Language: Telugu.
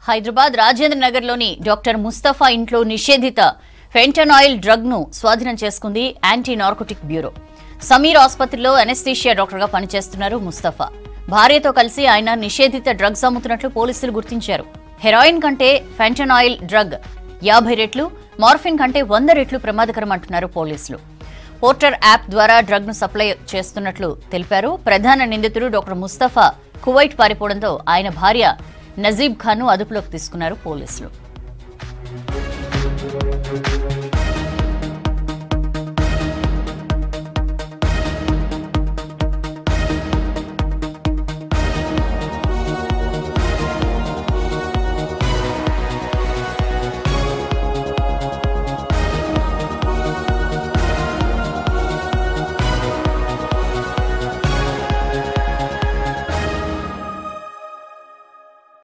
హైదరాబాద్ రాజేంద్ర నగర్లోని డాక్టర్ ముస్తఫా ఇంట్లో నిషేధిత ఫెంటనాయిల్ డ్రగ్ ను స్వాధీనం చేసుకుంది యాంటీ నార్కోటిక్ బ్యూరో సమీర్ ఆసుపత్రిలో అనెస్థీషియా డాక్టర్గా పనిచేస్తున్నారు ముస్తఫా భార్యతో కలిసి ఆయన నిషేధిత డ్రగ్స్ అమ్ముతున్నట్లు పోలీసులు గుర్తించారు హెరాయిన్ కంటే ఫెంటనాయిల్ డ్రగ్ యాభై రెట్లు మార్ఫిన్ కంటే వంద రెట్లు ప్రమాదకరం అంటున్నారు పోలీసులు పోర్టర్ యాప్ ద్వారా డ్రగ్ ను సప్లై చేస్తున్నట్లు తెలిపారు ప్రధాన నిందితుడు డాక్టర్ ముస్తఫా కువైట్ పారిపోవడంతో ఆయన భార్య నజీబ్ ఖాన్ ను అదుపులోకి తీసుకున్నారు పోలీసులు